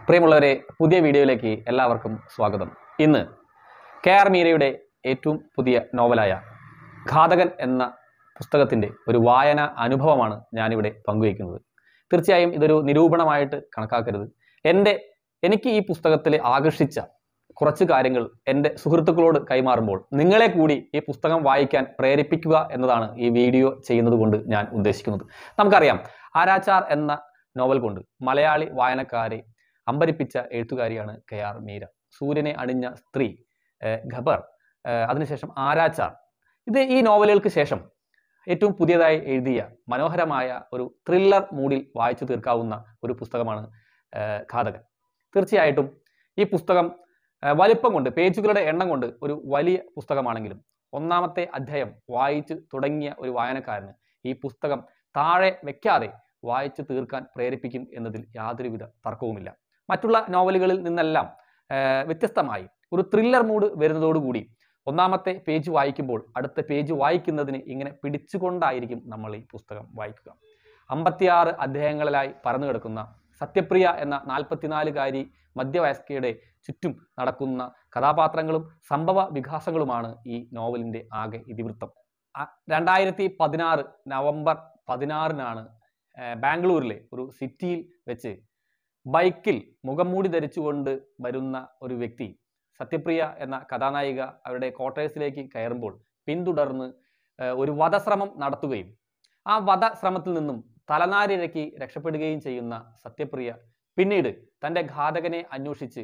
പ്രിയമുള്ളവരെ പുതിയ വീഡിയോയിലേക്ക് എല്ലാവർക്കും സ്വാഗതം ഇന്ന് കെ ആർ മീരയുടെ ഏറ്റവും പുതിയ നോവലായ ഘാതകൻ എന്ന പുസ്തകത്തിൻ്റെ ഒരു വായന അനുഭവമാണ് ഞാനിവിടെ പങ്കുവയ്ക്കുന്നത് തീർച്ചയായും ഇതൊരു നിരൂപണമായിട്ട് കണക്കാക്കരുത് എൻ്റെ എനിക്ക് ഈ പുസ്തകത്തിൽ ആകർഷിച്ച കുറച്ച് കാര്യങ്ങൾ എൻ്റെ സുഹൃത്തുക്കളോട് കൈമാറുമ്പോൾ നിങ്ങളെ കൂടി ഈ പുസ്തകം വായിക്കാൻ പ്രേരിപ്പിക്കുക എന്നതാണ് ഈ വീഡിയോ ചെയ്യുന്നത് കൊണ്ട് ഞാൻ ഉദ്ദേശിക്കുന്നത് നമുക്കറിയാം ആരാച്ചാർ എന്ന നോവൽ കൊണ്ട് മലയാളി വായനക്കാരെ അമ്പരിപ്പിച്ച എഴുത്തുകാരിയാണ് കെ ആർ മീര സൂര്യനെ അണിഞ്ഞ സ്ത്രീ ഏഹ് ഖബർ ഏഹ് അതിനുശേഷം ആരാച്ചാർ ഇത് ഈ നോവലുകൾക്ക് ശേഷം ഏറ്റവും പുതിയതായി എഴുതിയ മനോഹരമായ ഒരു ത്രില്ലർ മൂഡിൽ വായിച്ചു തീർക്കാവുന്ന ഒരു പുസ്തകമാണ് ഏഹ് ഘാതകൻ തീർച്ചയായിട്ടും ഈ പുസ്തകം ഏഹ് വലിപ്പം കൊണ്ട് പേജുകളുടെ എണ്ണം കൊണ്ട് ഒരു വലിയ പുസ്തകമാണെങ്കിലും ഒന്നാമത്തെ അധ്യായം വായിച്ചു തുടങ്ങിയ ഒരു വായനക്കാരന് ഈ പുസ്തകം താഴെ വെക്കാതെ വായിച്ചു തീർക്കാൻ പ്രേരിപ്പിക്കും എന്നതിൽ യാതൊരുവിധ തർക്കവുമില്ല മറ്റുള്ള നോവലുകളിൽ നിന്നെല്ലാം ഏഹ് വ്യത്യസ്തമായി ഒരു ത്രില്ലർ മൂഡ് വരുന്നതോടുകൂടി ഒന്നാമത്തെ പേജ് വായിക്കുമ്പോൾ അടുത്ത പേജ് വായിക്കുന്നതിന് ഇങ്ങനെ പിടിച്ചുകൊണ്ടായിരിക്കും നമ്മൾ ഈ പുസ്തകം വായിക്കുക അമ്പത്തിയാറ് അധ്യായങ്ങളിലായി പരന്നു കിടക്കുന്ന സത്യപ്രിയ എന്ന നാൽപ്പത്തിനാലുകാരി മധ്യവയസ്കയുടെ ചുറ്റും നടക്കുന്ന കഥാപാത്രങ്ങളും സംഭവ വികാസങ്ങളുമാണ് ഈ നോവലിൻ്റെ ആകെ ഇതിവൃത്തം അ- രണ്ടായിരത്തി പതിനാറ് നവംബർ പതിനാറിനാണ് ഏഹ് ബാംഗ്ലൂരിലെ ഒരു സിറ്റിയിൽ വെച്ച് ബൈക്കിൽ മുഖംമൂടി ധരിച്ചുകൊണ്ട് വരുന്ന ഒരു വ്യക്തി സത്യപ്രിയ എന്ന കഥാനായിക അവരുടെ ക്വാർട്ടേഴ്സിലേക്ക് കയറുമ്പോൾ പിന്തുടർന്ന് ഏഹ് ഒരു വധശ്രമം നടത്തുകയും ആ വധശ്രമത്തിൽ നിന്നും തലനാരിഴക്കി രക്ഷപ്പെടുകയും ചെയ്യുന്ന സത്യപ്രിയ പിന്നീട് തൻ്റെ ഘാതകനെ അന്വേഷിച്ച്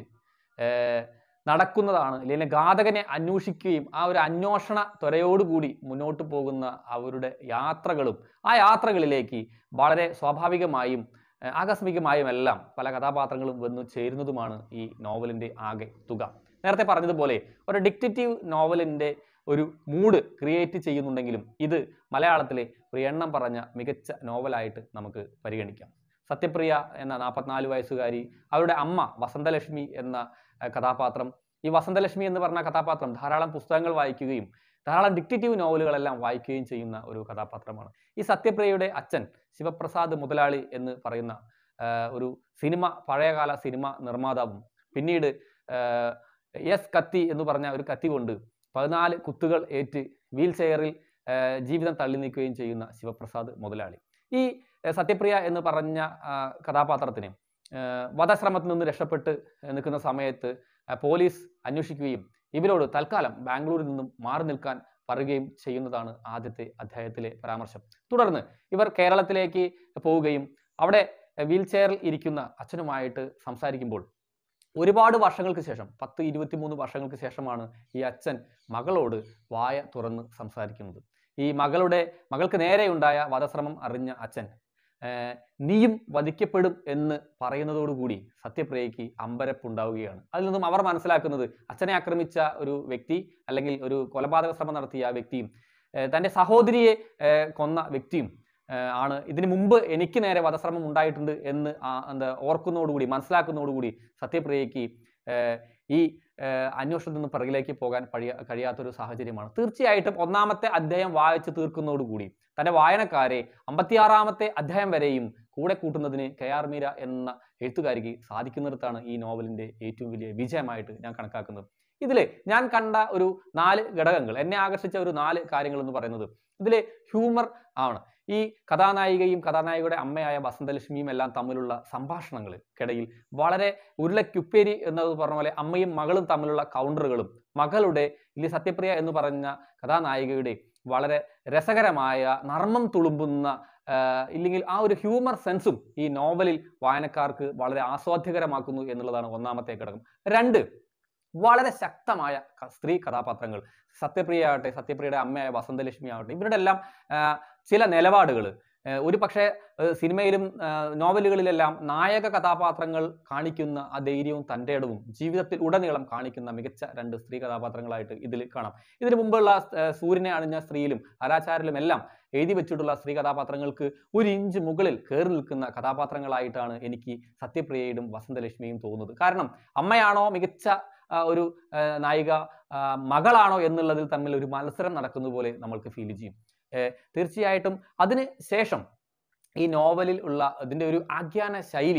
ഏഹ് നടക്കുന്നതാണ് അല്ലെങ്കിൽ ഘാതകനെ അന്വേഷിക്കുകയും ആ ഒരു അന്വേഷണ ത്വരയോടുകൂടി മുന്നോട്ട് പോകുന്ന അവരുടെ യാത്രകളും ആ യാത്രകളിലേക്ക് വളരെ സ്വാഭാവികമായും ഏഹ് ആകസ്മികമായും എല്ലാം പല കഥാപാത്രങ്ങളും വന്നു ചേരുന്നതുമാണ് ഈ നോവലിൻ്റെ ആകെ തുക നേരത്തെ പറഞ്ഞതുപോലെ ഒരു ഡിക്റ്റേറ്റീവ് നോവലിൻ്റെ ഒരു മൂഡ് ക്രിയേറ്റ് ചെയ്യുന്നുണ്ടെങ്കിലും ഇത് മലയാളത്തിലെ ഒരു എണ്ണം പറഞ്ഞ മികച്ച നോവലായിട്ട് നമുക്ക് പരിഗണിക്കാം സത്യപ്രിയ എന്ന നാൽപ്പത്തിനാല് വയസ്സുകാരി അവരുടെ അമ്മ വസന്തലക്ഷ്മി എന്ന ഏഹ്, കഥാപാത്രം ഈ വസന്തലക്ഷ്മി എന്ന് പറഞ്ഞ കഥാപാത്രം ധാരാളം പുസ്തകങ്ങൾ വായിക്കുകയും ധാരാളം ഡിക്റ്റേറ്റീവ് നോവലുകളെല്ലാം വായിക്കുകയും ചെയ്യുന്ന ഒരു കഥാപാത്രമാണ് ഈ സത്യപ്രിയയുടെ അച്ഛൻ ശിവപ്രസാദ് മുതലാളി എന്ന് പറയുന്ന ഏഹ്, ഒരു സിനിമ പഴയകാല സിനിമ നിർമ്മാതാവും പിന്നീട് ഏഹ്, എസ് കത്തി എന്ന് പറഞ്ഞ ഒരു കത്തി കൊണ്ട് പതിനാല് കുത്തുകൾ ഏറ്റ് വീൽ ചെയറിൽ ഏഹ്, ജീവിതം തള്ളി നീക്കുകയും ചെയ്യുന്ന ശിവപ്രസാദ് മുതലാളി ഈ ഏഹ്, സത്യപ്രിയ എന്ന് പറഞ്ഞ ആ, കഥാപാത്രത്തിന് ഏഹ്, വധശ്രമത്തിൽ നിന്ന് രക്ഷപ്പെട്ട് നിൽക്കുന്ന സമയത്ത് ആ, പോലീസ് അന്വേഷിക്കുകയും ഇവരോട് തൽക്കാലം ബാംഗ്ലൂരിൽ നിന്നും മാറി നിൽക്കാൻ പറയുകയും ചെയ്യുന്നതാണ് ആദ്യത്തെ അധ്യായത്തിലെ പരാമർശം തുടർന്ന് ഇവർ കേരളത്തിലേക്ക് പോവുകയും അവിടെ വീൽ ചെയറിൽ ഇരിക്കുന്ന അച്ഛനുമായിട്ട് സംസാരിക്കുമ്പോൾ ഒരുപാട് വർഷങ്ങൾക്ക് ശേഷം പത്ത് ഇരുപത്തിമൂന്ന് വർഷങ്ങൾക്ക് ശേഷമാണ് ഈ അച്ഛൻ മകളോട് വായ തുറന്ന് സംസാരിക്കുന്നത് ഈ മകളുടെ മകൾക്ക് നേരെയുണ്ടായ വധശ്രമം അറിഞ്ഞ അച്ഛൻ ഏർ, നീയും വധിക്കപ്പെടും എന്ന് പറയുന്നതോടുകൂടി സത്യപ്രിയയ്ക്ക് അമ്പരപ്പുണ്ടാവുകയാണ് അതിൽ നിന്നും അവർ മനസ്സിലാക്കുന്നത് അച്ഛനെ ആക്രമിച്ച ഒരു വ്യക്തി അല്ലെങ്കിൽ ഒരു കൊലപാതക ശ്രമം നടത്തിയ ആ വ്യക്തിയും ഏർ, തൻ്റെ സഹോദരിയെ ഏർ, കൊന്ന വ്യക്തിയും ഏർ, ആണ് ഇതിനു മുമ്പ് എനിക്ക് നേരെ വധശ്രമം ഉണ്ടായിട്ടുണ്ട് എന്ന് ആ എന്താ ഓർക്കുന്നതോടുകൂടി മനസ്സിലാക്കുന്നതോടുകൂടി സത്യപ്രിയയ്ക്ക് ഏർ, ഈ ഏർ, അന്വേഷണത്തിൽ നിന്ന് പിറകിലേക്ക് പോകാൻ കഴിയ കഴിയാത്തൊരു സാഹചര്യമാണ് തീർച്ചയായിട്ടും ഒന്നാമത്തെ അധ്യായം വായിച്ചു തീർക്കുന്നതോടുകൂടി തൻ്റെ വായനക്കാരെ അമ്പത്തിയാറാമത്തെ അധ്യായം വരെയും കൂടെ കൂട്ടുന്നതിന് കെ ആർ മീര എന്ന എഴുത്തുകാരിക്ക് സാധിക്കുന്നിടത്താണ് ഈ നോവലിൻ്റെ ഏറ്റവും വലിയ വിജയമായിട്ട് ഞാൻ കണക്കാക്കുന്നത് ഇതിൽ ഞാൻ കണ്ട ഒരു നാല് ഘടകങ്ങൾ എന്നെ ആകർഷിച്ച ഒരു നാല് കാര്യങ്ങൾ എന്ന് പറയുന്നത് ഇതിലെ ഹ്യൂമർ ആണ് ഈ കഥാനായികയും കഥാനായികയുടെ അമ്മയായ വസന്തലക്ഷ്മിയും എല്ലാം തമ്മിലുള്ള സംഭാഷണങ്ങൾക്കിടയിൽ വളരെ ഉരുളക്കുപ്പേരി എന്നത് പറഞ്ഞ പോലെ അമ്മയും മകളും തമ്മിലുള്ള കൗണ്ടറുകളും മകളുടെ ഇല്ലെങ്കിൽ സത്യപ്രിയ എന്ന് പറഞ്ഞ കഥാനായികയുടെ വളരെ രസകരമായ നർമ്മം തുളുമ്പുന്ന ആ, ഇല്ലെങ്കിൽ ആ ഒരു ഹ്യൂമർ സെൻസും ഈ നോവലിൽ വായനക്കാർക്ക് വളരെ ആസ്വാദ്യകരമാക്കുന്നു എന്നുള്ളതാണ് ഒന്നാമത്തെ ഘടകം രണ്ട് വളരെ ശക്തമായ ക- സ്ത്രീ കഥാപാത്രങ്ങൾ സത്യപ്രിയ ആകട്ടെ സത്യപ്രിയയുടെ അമ്മയായ വസന്തലക്ഷ്മി ആകട്ടെ ഇവരുടെ എല്ലാം ആ, ചില നിലപാടുകൾ ഒരു പക്ഷേ ഏഹ് സിനിമയിലും ആ, നോവലുകളിലെല്ലാം നായക കഥാപാത്രങ്ങൾ കാണിക്കുന്ന ആ ധൈര്യവും തൻ്റെ ഇടവും ജീവിതത്തിൽ ഉടനീളം കാണിക്കുന്ന മികച്ച രണ്ട് സ്ത്രീ കഥാപാത്രങ്ങളായിട്ട് ഇതിൽ കാണാം ഇതിനു മുമ്പുള്ള ഏഹ് സൂര്യനെ അണിഞ്ഞ സ്ത്രീയിലും ആരാചാരിലും എല്ലാം എഴുതി വെച്ചിട്ടുള്ള സ്ത്രീ കഥാപാത്രങ്ങൾക്ക് ഒരു ഇഞ്ച് മുകളിൽ കയറി നിൽക്കുന്ന കഥാപാത്രങ്ങളായിട്ടാണ് എനിക്ക് സത്യപ്രിയയും വസന്തലക്ഷ്മിയും തോന്നുന്നത് കാരണം അമ്മയാണോ മികച്ച ആ, ഒരു ആ, നായിക ആ, മകളാണോ എന്നുള്ളതിൽ തമ്മിൽ ഒരു മത്സരം നടക്കുന്ന പോലെ നമ്മൾക്ക് ഫീൽ ചെയ്യും ഏഹ് തീർച്ചയായിട്ടും അതിന് ശേഷം ഈ നോവലിൽ ഉള്ള ഇതിൻ്റെ ഒരു ആഖ്യാന ശൈലി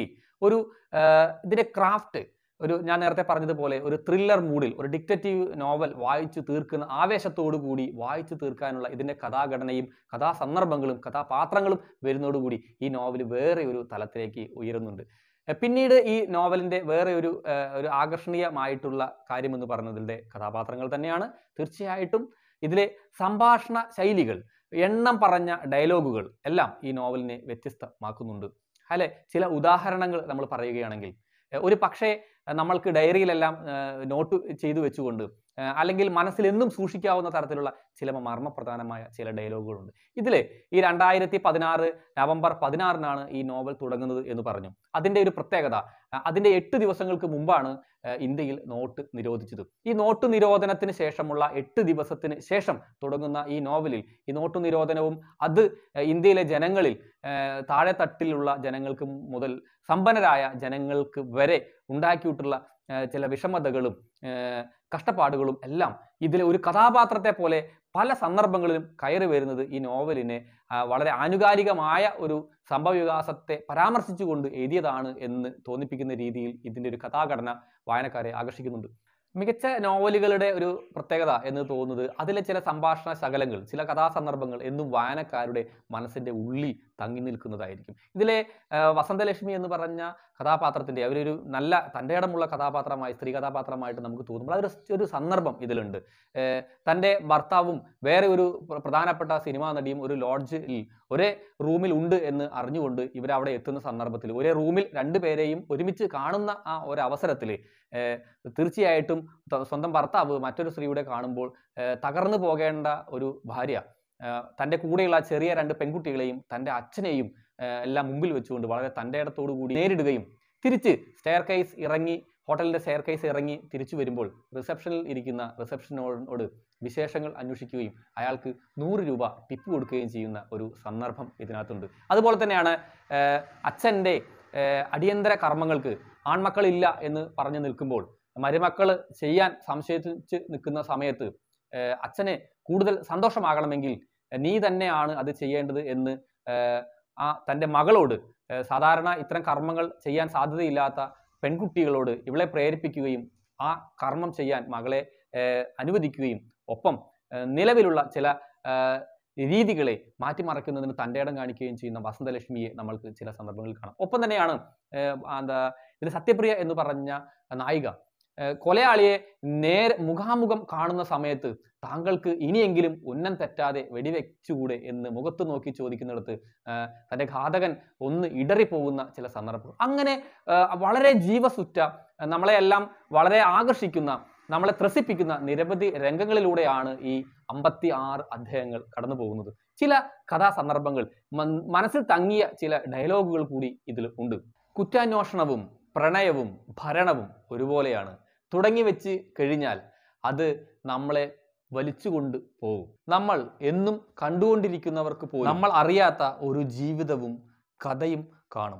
ഒരു ആ, ഇതിന്റെ ക്രാഫ്റ്റ് ഒരു ഞാൻ നേരത്തെ പറഞ്ഞതുപോലെ ഒരു ത്രില്ലർ മൂഡിൽ ഒരു ഡിക്റ്റേറ്റീവ് നോവൽ വായിച്ചു തീർക്കുന്ന ആവേശത്തോടു കൂടി വായിച്ചു തീർക്കാനുള്ള ഇതിന്റെ കഥാഘടനയും കഥാസന്ദർഭങ്ങളും കഥാപാത്രങ്ങളും വരുന്നതോടുകൂടി ഈ നോവൽ വേറെ ഒരു തലത്തിലേക്ക് ഉയരുന്നുണ്ട് എ, പിന്നീട് ഈ നോവലിന്റെ വേറെ ഒരു ആ, ഒരു ആകർഷണീയമായിട്ടുള്ള കാര്യമെന്ന് പറയുന്നതിന്റെ കഥാപാത്രങ്ങൾ തന്നെയാണ് തീർച്ചയായിട്ടും ഇതിലെ സംഭാഷണ ശൈലികൾ എണ്ണം പറഞ്ഞ ഡയലോഗുകൾ എല്ലാം ഈ നോവലിനെ വ്യത്യസ്തമാക്കുന്നുണ്ട് അല്ലെ ചില ഉദാഹരണങ്ങൾ നമ്മൾ പറയുകയാണെങ്കിൽ എ, ഒരു പക്ഷേ എ, നമ്മൾക്ക് ഡയറിയിലെല്ലാം ഏ, നോട്ട് ചെയ്തു വെച്ചുകൊണ്ട് ഏ, അല്ലെങ്കിൽ മനസ്സിൽ എന്നും സൂക്ഷിക്കാവുന്ന തരത്തിലുള്ള ചില മർമ്മപ്രധാനമായ ചില ഡയലോഗുകളുണ്ട് ഇതിൽ ഈ രണ്ടായിരത്തി പതിനാറ് നവംബർ പതിനാറിനാണ് ഈ നോവൽ തുടങ്ങുന്നത് എന്ന് പറഞ്ഞു അതിൻ്റെ ഒരു പ്രത്യേകത അ, അതിൻ്റെ എട്ട് ദിവസങ്ങൾക്ക് മുമ്പാണ് ഏ, ഇന്ത്യയിൽ നോട്ട് നിരോധിച്ചത് ഈ നോട്ട് നിരോധനത്തിന് ശേഷമുള്ള എട്ട് ദിവസത്തിന് ശേഷം തുടങ്ങുന്ന ഈ നോവലിൽ ഈ നോട്ട് നിരോധനവും അത് ഏ, ഇന്ത്യയിലെ ജനങ്ങളിൽ ഏ, താഴെത്തട്ടിലുള്ള ജനങ്ങൾക്ക് മുതൽ സമ്പന്നരായ ജനങ്ങൾക്ക് വരെ ഉണ്ടാക്കിയിട്ടുള്ള ഏ, ചില വിഷമതകളും ഏ, കഷ്ടപ്പാടുകളും എല്ലാം ഇതിലെ ഒരു കഥാപാത്രത്തെ പോലെ പല സന്ദർഭങ്ങളിലും കയറി വരുന്നത് ഈ നോവലിനെ ആ, വളരെ ആനുകാലികമായ ഒരു സംഭവവികാസത്തെ പരാമർശിച്ചുകൊണ്ട് എഴുതിയതാണ് എന്ന് തോന്നിപ്പിക്കുന്ന രീതിയിൽ ഇതിൻ്റെ ഒരു കഥാഘടന വായനക്കാരെ ആകർഷിക്കുന്നുണ്ട് മികച്ച നോവലുകളുടെ ഒരു പ്രത്യേകത എന്ന് തോന്നുന്നത് അതിലെ ചില സംഭാഷണ ശകലങ്ങൾ ചില കഥാസന്ദർഭങ്ങൾ എന്നും വായനക്കാരുടെ മനസ്സിന്റെ ഉള്ളിൽ തങ്ങി നിൽക്കുന്നതായിരിക്കും ഇതിലെ ആ, വസന്തലക്ഷ്മി എന്ന് പറഞ്ഞ കഥാപാത്രത്തിന്റെ അവരൊരു നല്ല തൻ്റെ ഇടമുള്ള കഥാപാത്രമായി സ്ത്രീ കഥാപാത്രമായിട്ട് നമുക്ക് തോന്നുമ്പോൾ അതൊരു ഒരു സന്ദർഭം ഇതിലുണ്ട് ഏർ തൻ്റെ ഭർത്താവും വേറെ ഒരു പ്ര- പ്രധാനപ്പെട്ട സിനിമാ നടിയും ഒരു ലോഡ്ജിൽ ഒരേ റൂമിൽ ഉണ്ട് എന്ന് അറിഞ്ഞുകൊണ്ട് ഇവരവിടെ എത്തുന്ന സന്ദർഭത്തിൽ ഒരേ റൂമിൽ രണ്ടുപേരെയും ഒരുമിച്ച് കാണുന്ന ആ ഒരു അവസരത്തിൽ തീർച്ചയായിട്ടും ത- സ്വന്തം ഭർത്താവ് മറ്റൊരു സ്ത്രീയുടെ കാണുമ്പോൾ ഏർ തകർന്നു പോകേണ്ട ഒരു ഭാര്യ ഏർ തൻ്റെ കൂടെയുള്ള ചെറിയ രണ്ട് പെൺകുട്ടികളെയും തൻ്റെ അച്ഛനെയും ഏർ എല്ലാം മുമ്പിൽ വെച്ചുകൊണ്ട് വളരെ തൻ്റെ ഇടത്തോടു കൂടി നേരിടുകയും തിരിച്ച് സ്റ്റെയർ കേസ് ഇറങ്ങി ഹോട്ടലിന്റെ സ്റ്റെയർ കേസ് ഇറങ്ങി തിരിച്ചു വരുമ്പോൾ റിസപ്ഷനിൽ ഇരിക്കുന്ന റിസപ്ഷനോട് വിശേഷങ്ങൾ അന്വേഷിക്കുകയും അയാൾക്ക് നൂറ് രൂപ ടിപ്പ് കൊടുക്കുകയും ചെയ്യുന്ന ഒരു സന്ദർഭം ഇതിനകത്തുണ്ട് അതുപോലെ തന്നെയാണ് ഏർ അച്ഛൻ്റെ ഏർ അടിയന്തര കർമ്മങ്ങൾക്ക് ആൺമക്കളില്ല എന്ന് പറഞ്ഞു നിൽക്കുമ്പോൾ മരുമക്കൾ ചെയ്യാൻ സംശയിച്ച് നിൽക്കുന്ന സമയത്ത് ഏർ അച്ഛന് കൂടുതൽ സന്തോഷമാകണമെങ്കിൽ നീ തന്നെയാണ് അത് ചെയ്യേണ്ടത് എന്ന് ഏർ ആ തൻ്റെ മകളോട് ഏർ സാധാരണ ഇത്തരം കർമ്മങ്ങൾ ചെയ്യാൻ സാധ്യതയില്ലാത്ത പെൺകുട്ടികളോട് ഇവളെ പ്രേരിപ്പിക്കുകയും ആ കർമ്മം ചെയ്യാൻ മകളെ ഏർ അനുവദിക്കുകയും ഒപ്പം ഏർ നിലവിലുള്ള ചില ഏർ രീതികളെ മാറ്റിമറിക്കുന്നതിന് തൻ്റെ ഇടം കാണിക്കുകയും ചെയ്യുന്ന വസന്തലക്ഷ്മിയെ നമ്മൾക്ക് ചില സന്ദർഭങ്ങളിൽ കാണാം ഒപ്പം തന്നെയാണ് ഏർ എന്താ ഇത് സത്യപ്രിയ എന്ന് പറഞ്ഞ നായിക ഏർ കൊലയാളിയെ നേരെ മുഖാമുഖം കാണുന്ന സമയത്ത് താങ്കൾക്ക് ഇനിയെങ്കിലും ഉന്നം തെറ്റാതെ വെടിവെച്ചുകൂടെ എന്ന് മുഖത്ത് നോക്കി ചോദിക്കുന്നിടത്ത് ഏർ തൻ്റെ ഘാതകൻ ഒന്ന് ഇടറിപ്പോകുന്ന ചില സന്ദർഭങ്ങൾ അങ്ങനെ ഏർ വളരെ ജീവസുറ്റ ഏർ നമ്മളെയെല്ലാം വളരെ ആകർഷിക്കുന്ന നമ്മളെ ത്രസിപ്പിക്കുന്ന നിരവധി രംഗങ്ങളിലൂടെയാണ് ഈ അമ്പത്തി ആറ് അധ്യായങ്ങൾ കടന്നു പോകുന്നത് ചില കഥാസന്ദർഭങ്ങൾ മൻ- മനസ്സിൽ തങ്ങിയ ചില ഡയലോഗുകൾ കൂടി ഇതിൽ ഉണ്ട് കുറ്റാന്വേഷണവും പ്രണയവും ഭരണവും ഒരുപോലെയാണ് തുടങ്ങി വെച്ച് കഴിഞ്ഞാൽ അത് നമ്മളെ വലിച്ചുകൊണ്ട് പോകും നമ്മൾ എന്നും കണ്ടുകൊണ്ടിരിക്കുന്നവർക്ക് പോലും നമ്മൾ അറിയാത്ത ഒരു ജീവിതവും കഥയും കാണും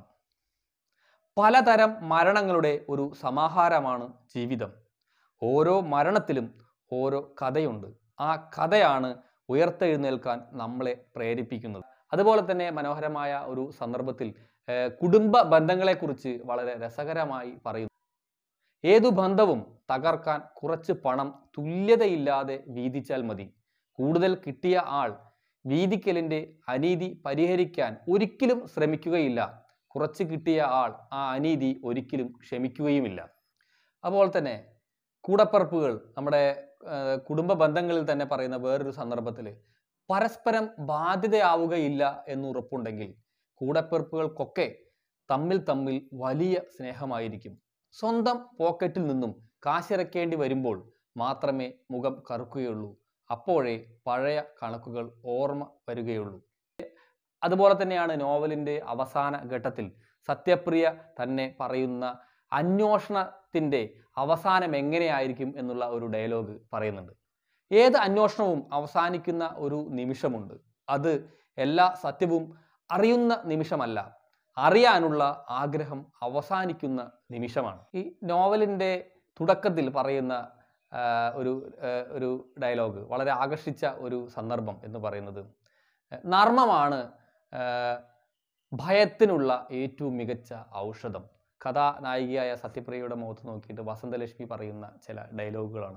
പലതരം മരണങ്ങളുടെ ഒരു സമാഹാരമാണ് ജീവിതം ഓരോ മരണത്തിലും ഓരോ കഥയുണ്ട് ആ കഥയാണ് ഉയർത്തെഴുന്നേൽക്കാൻ നമ്മളെ പ്രേരിപ്പിക്കുന്നത് അതുപോലെ തന്നെ മനോഹരമായ ഒരു സന്ദർഭത്തിൽ ഏർ കുടുംബ ബന്ധങ്ങളെക്കുറിച്ച് വളരെ രസകരമായി പറയുന്നു ഏതു ബന്ധവും തകർക്കാൻ കുറച്ച് പണം തുല്യതയില്ലാതെ വീതിച്ചാൽ മതി കൂടുതൽ കിട്ടിയ ആൾ വീതിക്കലിന്റെ അനീതി പരിഹരിക്കാൻ ഒരിക്കലും ശ്രമിക്കുകയില്ല കുറച്ച് കിട്ടിയ ആൾ ആ അനീതി ഒരിക്കലും ക്ഷമിക്കുകയുമില്ല അതുപോലെ തന്നെ കൂടപ്പറപ്പുകൾ നമ്മുടെ ഏർ കുടുംബ ബന്ധങ്ങളിൽ തന്നെ പറയുന്ന വേറൊരു സന്ദർഭത്തിൽ പരസ്പരം ബാധ്യതയാവുകയില്ല എന്ന് ഉറപ്പുണ്ടെങ്കിൽ കൂടപ്പിറപ്പുകൾക്കൊക്കെ തമ്മിൽ തമ്മിൽ വലിയ സ്നേഹമായിരിക്കും സ്വന്തം പോക്കറ്റിൽ നിന്നും കാശിറക്കേണ്ടി വരുമ്പോൾ മാത്രമേ മുഖം കറുക്കുകയുള്ളൂ അപ്പോഴേ പഴയ കണക്കുകൾ ഓർമ്മ വരികയുള്ളൂ അതുപോലെ തന്നെയാണ് നോവലിൻ്റെ അവസാന ഘട്ടത്തിൽ സത്യപ്രിയ തന്നെ പറയുന്ന അന്വേഷണത്തിൻ്റെ അവസാനം എങ്ങനെയായിരിക്കും എന്നുള്ള ഒരു ഡയലോഗ് പറയുന്നുണ്ട് ഏത് അന്വേഷണവും അവസാനിക്കുന്ന ഒരു നിമിഷമുണ്ട് അത് എല്ലാ സത്യവും അറിയുന്ന നിമിഷമല്ല അറിയാനുള്ള ആഗ്രഹം അവസാനിക്കുന്ന നിമിഷമാണ് ഈ നോവലിൻ്റെ തുടക്കത്തിൽ പറയുന്ന ആ, ഒരു ആ, ഒരു ഡയലോഗ് വളരെ ആകർഷിച്ച ഒരു സന്ദർഭം എന്ന് പറയുന്നത് നർമ്മമാണ് ആ, ഭയത്തിനുള്ള ഏറ്റവും മികച്ച ഔഷധം കഥാനായികയായ സത്യപ്രിയയുടെ മുഖത്ത് നോക്കിയിട്ട് വസന്തലക്ഷ്മി പറയുന്ന ചില ഡയലോഗുകളാണ്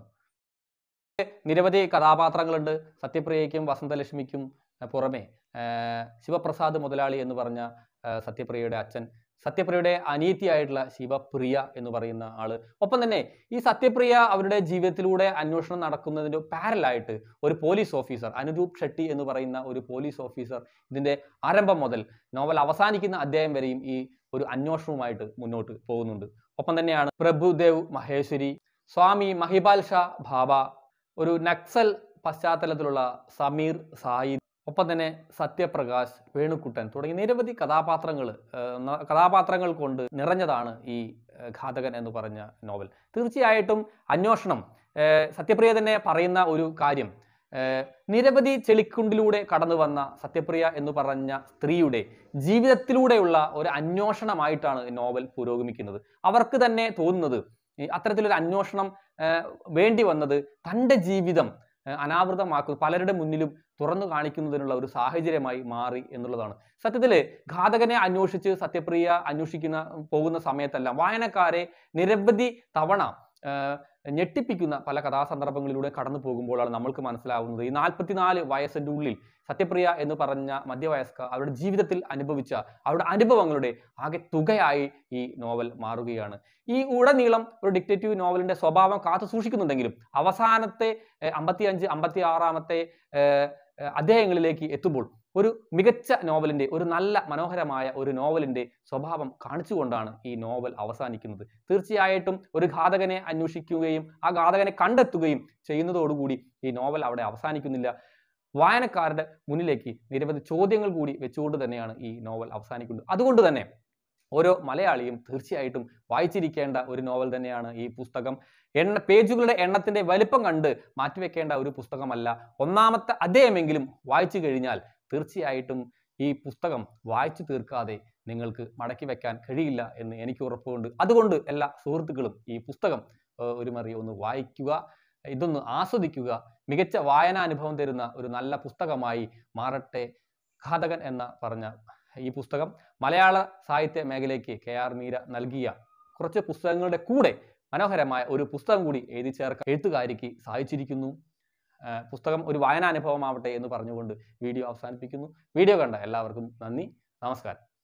നിരവധി കഥാപാത്രങ്ങളുണ്ട് സത്യപ്രിയയ്ക്കും വസന്തലക്ഷ്മിക്കും അഹ് പുറമെ ആഹ് ശിവപ്രസാദ് മുതലാളി എന്ന് പറഞ്ഞ ആഹ് സത്യപ്രിയയുടെ അച്ഛൻ സത്യപ്രിയയുടെ അനിയത്തിയായിട്ടുള്ള ശിവപ്രിയ എന്ന് പറയുന്ന ആള് ഒപ്പം തന്നെ ഈ സത്യപ്രിയ അവരുടെ ജീവിതത്തിലൂടെ അന്വേഷണം നടക്കുന്നതിൻ്റെ പാരലായിട്ട് ഒരു പോലീസ് ഓഫീസർ അനുരൂപ് ഷെട്ടി എന്ന് പറയുന്ന ഒരു പോലീസ് ഓഫീസർ ഇതിന്റെ ആരംഭം മുതൽ നോവൽ അവസാനിക്കുന്ന അധ്യായം വരെയും ഈ ഒരു അന്വേഷണവുമായിട്ട് മുന്നോട്ട് പോകുന്നുണ്ട് ഒപ്പം തന്നെയാണ് പ്രഭുദേവ് മഹേശ്വരി സ്വാമി മഹിപാൽ ഷാ ഭാബ ഒരു നക്സൽ പശ്ചാത്തലത്തിലുള്ള സമീർ സായിദ് ഒപ്പം തന്നെ സത്യപ്രകാശ് വേണുക്കുട്ടൻ തുടങ്ങി നിരവധി കഥാപാത്രങ്ങൾ കഥാപാത്രങ്ങൾ കൊണ്ട് നിറഞ്ഞതാണ് ഈ ഏഹ്, ഘാതകൻ എന്ന് പറഞ്ഞ നോവൽ തീർച്ചയായിട്ടും അന്വേഷണം ഏഹ്, സത്യപ്രിയ തന്നെ പറയുന്ന ഒരു കാര്യം ഏഹ്, നിരവധി ചെളിക്കുണ്ടിലൂടെ കടന്നു വന്ന സത്യപ്രിയ എന്ന് പറഞ്ഞ സ്ത്രീയുടെ ജീവിതത്തിലൂടെയുള്ള ഒരു അന്വേഷണമായിട്ടാണ് ഈ നോവൽ പുരോഗമിക്കുന്നത് അവർക്ക് തന്നെ തോന്നുന്നത് ഈ അത്തരത്തിലൊരു അന്വേഷണം ഏഹ്, വേണ്ടി വന്നത് തൻ്റെ ജീവിതം ഏഹ്, അനാവൃതമാക്കുന്നു പലരുടെ മുന്നിലും തുറന്നു കാണിക്കുന്നതിനുള്ള ഒരു സാഹചര്യമായി മാറി എന്നുള്ളതാണ് സത്യത്തിൽ ഘാതകനെ അന്വേഷിച്ച് സത്യപ്രിയ അന്വേഷിക്കുന്ന പോകുന്ന സമയത്തെല്ലാം വായനക്കാരെ നിരവധി തവണ ഏഹ്, ഞെട്ടിപ്പിക്കുന്ന പല കഥാസന്ദർഭങ്ങളിലൂടെ കടന്നു പോകുമ്പോഴാണ് നമ്മൾക്ക് മനസ്സിലാവുന്നത് ഈ നാൽപ്പത്തിനാല് വയസ്സിൻ്റെ ഉള്ളിൽ സത്യപ്രിയ എന്ന് പറഞ്ഞ മധ്യവയസ്ക അവരുടെ ജീവിതത്തിൽ അനുഭവിച്ച അവരുടെ അനുഭവങ്ങളുടെ ആകെ തുകയായി ഈ നോവൽ മാറുകയാണ് ഈ ഉടനീളം ഒരു ഡിക്റ്റേറ്റീവ് നോവലിന്റെ സ്വഭാവം കാത്തു സൂക്ഷിക്കുന്നുണ്ടെങ്കിലും അവസാനത്തെ അമ്പത്തി അഞ്ച് അമ്പത്തി ആറാമത്തെ ഏഹ്, ഏഹ്, അധ്യായങ്ങളിലേക്ക് എത്തുമ്പോൾ ഒരു മികച്ച നോവലിന്റെ ഒരു നല്ല മനോഹരമായ ഒരു നോവലിന്റെ സ്വഭാവം കാണിച്ചുകൊണ്ടാണ് ഈ നോവൽ അവസാനിക്കുന്നത് തീർച്ചയായിട്ടും ഒരു ഘാതകനെ അന്വേഷിക്കുകയും ആ ഘാതകനെ കണ്ടെത്തുകയും ചെയ്യുന്നതോടുകൂടി ഈ നോവൽ അവിടെ അവസാനിക്കുന്നില്ല വായനക്കാരുടെ മുന്നിലേക്ക് നിരവധി ചോദ്യങ്ങൾ കൂടി വെച്ചുകൊണ്ട് തന്നെയാണ് ഈ നോവൽ അവസാനിക്കുന്നത് അതുകൊണ്ട് തന്നെ ഓരോ മലയാളിയും തീർച്ചയായിട്ടും വായിച്ചിരിക്കേണ്ട ഒരു നോവൽ തന്നെയാണ് ഈ പുസ്തകം എണ്ണ പേജുകളുടെ എണ്ണത്തിന്റെ വലിപ്പം കണ്ട് മാറ്റിവെക്കേണ്ട ഒരു പുസ്തകമല്ല ഒന്നാമത്തെ അധ്യായമെങ്കിലും വായിച്ചു കഴിഞ്ഞാൽ തീർച്ചയായിട്ടും ഈ പുസ്തകം വായിച്ചു തീർക്കാതെ നിങ്ങൾക്ക് മടക്കി വെക്കാൻ കഴിയില്ല എന്ന് എനിക്ക് ഉറപ്പുണ്ട് അതുകൊണ്ട് എല്ലാ സുഹൃത്തുക്കളും ഈ പുസ്തകം ഏർ, ഒരു മറി ഒന്ന് വായിക്കുക ഇതൊന്ന് ആസ്വദിക്കുക മികച്ച വായനാനുഭവം തരുന്ന ഒരു നല്ല പുസ്തകമായി മാറട്ടെ ഘാതകൻ എന്ന പറഞ്ഞ ഈ പുസ്തകം മലയാള സാഹിത്യ മേഖലയ്ക്ക് കെ ആർ മീര നൽകിയ കുറച്ച് പുസ്തകങ്ങളുടെ കൂടെ മനോഹരമായ ഒരു പുസ്തകം കൂടി എഴുതി ചേർക്കാൻ എഴുത്തുകാരിക്ക് സാധിച്ചിരിക്കുന്നു ആ, പുസ്തകം ഒരു വായനാനുഭവമാവട്ടെ എന്ന് പറഞ്ഞുകൊണ്ട് വീഡിയോ അവസാനിപ്പിക്കുന്നു വീഡിയോ കണ്ട എല്ലാവർക്കും നന്ദി നമസ്കാരം